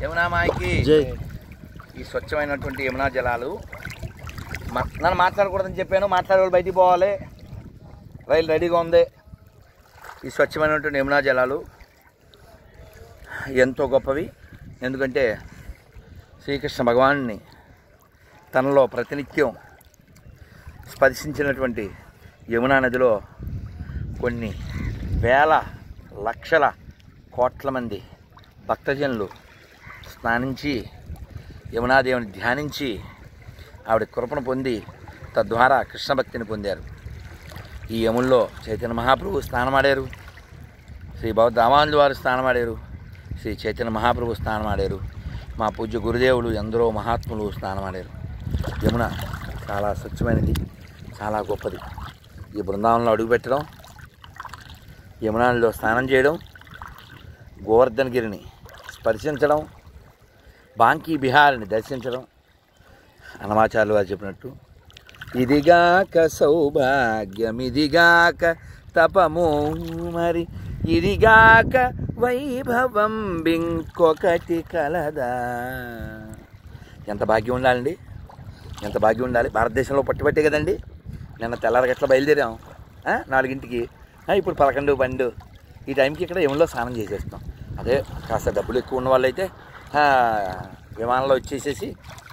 యమునా మాయకి జై ఈ స్వచ్ఛమైనటువంటి యమునా జలాలు మ- నన్ను మాట్లాడకూడదని చెప్పాను మాట్లాడే వాళ్ళు బయటికి పోవాలి రైలు రెడీగా ఉంది ఈ స్వచ్ఛమైనటువంటి యమునా జలాలు ఎంతో గొప్పవి ఎందుకంటే శ్రీకృష్ణ భగవాన్ని తనలో ప్రతినిత్యం స్పర్శించినటువంటి యమునా నదిలో కొన్ని వేల లక్షల కోట్ల మంది భక్తజనులు స్నానించి యమునాదేవిని ధ్యానించి ఆవిడ కృపను పొంది తద్వారా కృష్ణ భక్తిని పొందారు ఈ యముల్లో చైతన్య మహాప్రభు స్నానమాడారు శ్రీ బౌద్ధ రామానుజు వారు స్నానమాడారు శ్రీ చైతన్య మహాప్రభు స్నానమాడారు మా పూజ్య గురుదేవులు ఎందరో మహాత్ములు స్నానమాడారు యమున చాలా స్వచ్ఛమైనది చాలా గొప్పది ఈ బృందావనంలో అడుగుపెట్టడం యమునాలో స్నానం చేయడం గోవర్ధనగిరిని స్పర్శించడం బాంకీ బిహార్ని దర్శించడం అనమాచార్యులు వారు చెప్పినట్టు ఇదిగాక సౌభాగ్యం ఇదిగాక తపము మరి ఇదిగాక వైభవం బింకొకటి కలదా ఎంత భాగ్యం ఉండాలండి ఎంత భాగ్యం ఉండాలి భారతదేశంలో పట్టుబట్టే కదండి నిన్న తెల్లారగట్ల బయలుదేరాం ఆ, నాలుగింటికి ఆ, ఇప్పుడు పదకొండు పన్నెండు ఈ టైంకి ఇక్కడ ఏములో స్నానం చేసేస్తాం అదే కాస్త డబ్బులు ఎక్కువ ఉన్న వాళ్ళైతే ఆ, విమానంలో వచ్చేసేసి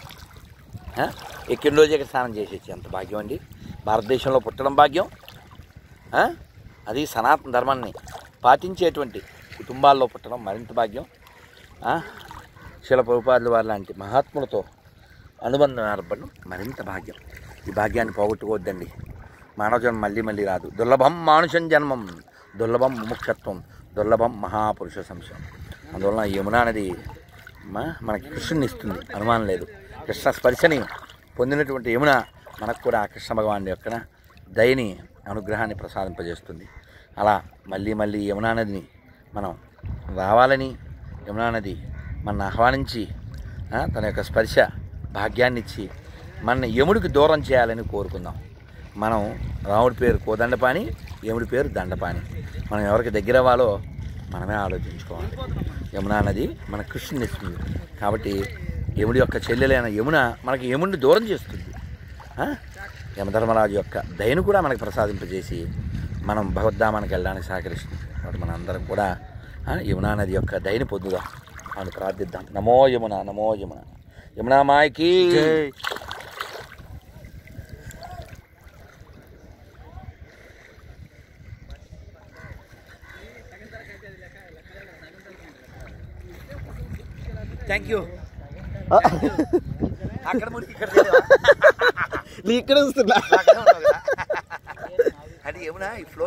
ఆ, ఎక్కిన రోజు ఇక్కడ స్నానం చేసేసి ఎంత భాగ్యం అండి భారతదేశంలో పుట్టడం భాగ్యం ఆ, అది సనాతన ధర్మాన్ని పాటించేటువంటి కుటుంబాల్లో పుట్టడం మరింత భాగ్యం ఆ, శిల ప్రభుపాదుల వారి లాంటి మహాత్ములతో అనుబంధం ఏర్పడడం మరింత భాగ్యం ఈ భాగ్యాన్ని పోగొట్టుకోవద్దండి మానవ జన్మ మళ్ళీ మళ్ళీ రాదు దుర్లభం మానుషం జన్మం దుర్లభం ముముక్షత్వం దుర్లభం మహాపురుష సంశయం అందువలన ఈ యమునా నది మ- మనకి కృష్ణుని ఇస్తుంది అనుమానం లేదు కృష్ణ స్పర్శని పొందినటువంటి యమున మనకు కూడా ఆ కృష్ణ భగవాన్ యొక్క దయని అనుగ్రహాన్ని ప్రసాదింపజేస్తుంది అలా మళ్ళీ మళ్ళీ యమునా నదిని మనం రావాలని యమునా నది మన ఆహ్వానించి ఆ, తన యొక్క స్పర్శ భాగ్యాన్ని ఇచ్చి మన యముడికి దూరం చేయాలని కోరుకుందాం మనం రాముడి పేరు కోదండపాణి యముడి పేరు దండపాణి మనం ఎవరికి దగ్గర అవ్వాలో మనమే ఆలోచించుకోవాలి యమునా నది మన కృష్ణుని ఇస్తుంది కాబట్టి యముడి యొక్క చెల్లెలైన యమున మనకి యముడిని దూరం చేస్తుంది ఆ? యమధర్మరాజు యొక్క దయను కూడా మనకు ప్రసాదింపజేసి మనం భగవద్ధామానికి వెళ్ళడానికి సహకరిస్తుంది కాబట్టి మన అందరం కూడా ఆ, యమునా నది యొక్క దయని పొందుదాం అని ప్రార్థిద్దాం నమో యమున నమో యమున యమునా మాయకి జై థ్యాంక్ యూ అక్కడ మురికి ఇక్కడ తెలియవా? నీ ఇక్కడ వస్తున్నా అక్కడ ఉన్నావు కదా. అది యమున ఈ ఫ్లో